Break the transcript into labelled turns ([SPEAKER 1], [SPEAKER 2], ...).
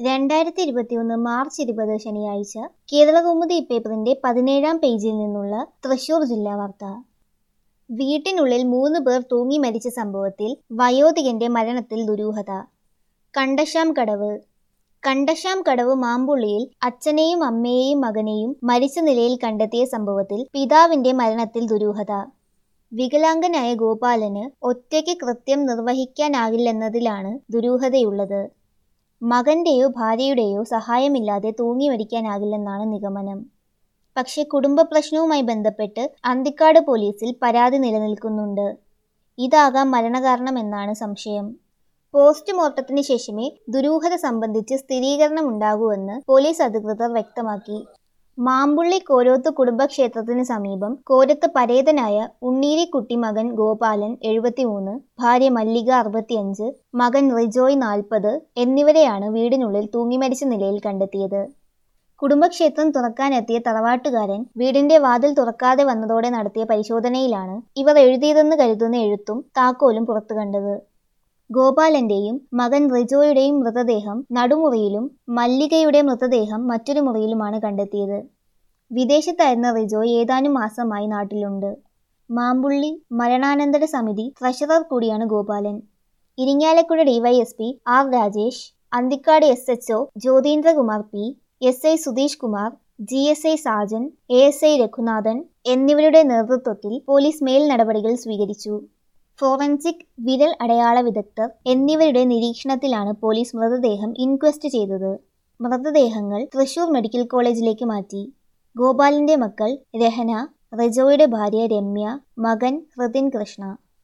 [SPEAKER 1] രണ്ടായിരത്തി ഇരുപത്തിയൊന്ന് മാർച്ച് ഇരുപത് ശനിയാഴ്ച കേരളകൗമുദി പേപ്പറിന്റെ പതിനേഴാം പേജിൽ നിന്നുള്ള തൃശൂർ ജില്ലാ വാർത്ത വീട്ടിനുള്ളിൽ മൂന്ന് പേർ തൂങ്ങി മരിച്ച സംഭവത്തിൽ വയോധികന്റെ മരണത്തിൽ ദുരൂഹത കണ്ടശാം കടവ് കണ്ടശാം കടവ് മാമ്പുള്ളിയിൽ അച്ഛനെയും അമ്മയെയും മകനെയും മരിച്ച നിലയിൽ കണ്ടെത്തിയ സംഭവത്തിൽ പിതാവിന്റെ മരണത്തിൽ ദുരൂഹത വികലാംഗനായ ഗോപാലന് ഒറ്റയ്ക്ക് കൃത്യം നിർവഹിക്കാനാകില്ലെന്നതിലാണ് ദുരൂഹതയുള്ളത് മകന്റെയോ ഭാര്യയുടെയോ സഹായമില്ലാതെ തൂങ്ങി മരിക്കാനാകില്ലെന്നാണ് നിഗമനം പക്ഷേ കുടുംബ പ്രശ്നവുമായി ബന്ധപ്പെട്ട് അന്തിക്കാട് പോലീസിൽ പരാതി നിലനിൽക്കുന്നുണ്ട് ഇതാകാം മരണകാരണമെന്നാണ് സംശയം പോസ്റ്റ്മോർട്ടത്തിന് ശേഷമേ ദുരൂഹത സംബന്ധിച്ച് സ്ഥിരീകരണം ഉണ്ടാകൂവെന്ന് പോലീസ് അധികൃതർ വ്യക്തമാക്കി മാമ്പുള്ളി കോരോത്ത് കുടുംബക്ഷേത്രത്തിന് സമീപം കോരത്ത് പരേതനായ ഉണ്ണീരിക്കുട്ടി മകൻ ഗോപാലൻ എഴുപത്തിമൂന്ന് ഭാര്യ മല്ലിക അറുപത്തിയഞ്ച് മകൻ റിജോയ് നാൽപ്പത് എന്നിവരെയാണ് വീടിനുള്ളിൽ തൂങ്ങിമരിച്ച നിലയിൽ കണ്ടെത്തിയത് കുടുംബക്ഷേത്രം തുറക്കാനെത്തിയ തറവാട്ടുകാരൻ വീടിന്റെ വാതിൽ തുറക്കാതെ വന്നതോടെ നടത്തിയ പരിശോധനയിലാണ് ഇവർ എഴുതിയതെന്ന് കരുതുന്ന എഴുത്തും താക്കോലും പുറത്തു കണ്ടത് ഗോപാലന്റെയും മകൻ റിജോയുടെയും മൃതദേഹം നടുമുറിയിലും മല്ലികയുടെ മൃതദേഹം മറ്റൊരു മുറിയിലുമാണ് കണ്ടെത്തിയത് വിദേശത്തായിരുന്ന റിജോയ് ഏതാനും മാസമായി നാട്ടിലുണ്ട് മാമ്പുള്ളി മരണാനന്തര സമിതി ട്രഷറർ കൂടിയാണ് Gopalan Irinjalakuda DYSP R Rajesh Anthikkad S H O Jyothindrakumar P S I Sudheesh Kumar G S I Sajan A S I Raghunathan എന്നിവരുടെ നേതൃത്വത്തിൽ പോലീസ് മേൽ നടപടികൾ സ്വീകരിച്ചു ഫോറൻസിക് വിരൽ അടയാള വിദഗ്ധർ എന്നിവരുടെ നിരീക്ഷണത്തിലാണ് പോലീസ് മൃതദേഹം ഇൻക്വസ്റ്റ് ചെയ്തത് മൃതദേഹങ്ങൾ തൃശൂർ മെഡിക്കൽ കോളേജിലേക്ക് മാറ്റി ഗോപാലിന്റെ മക്കൾ രഹന റെജോയുടെ ഭാര്യ രമ്യ മകൻ ഹൃതിൻ കൃഷ്ണ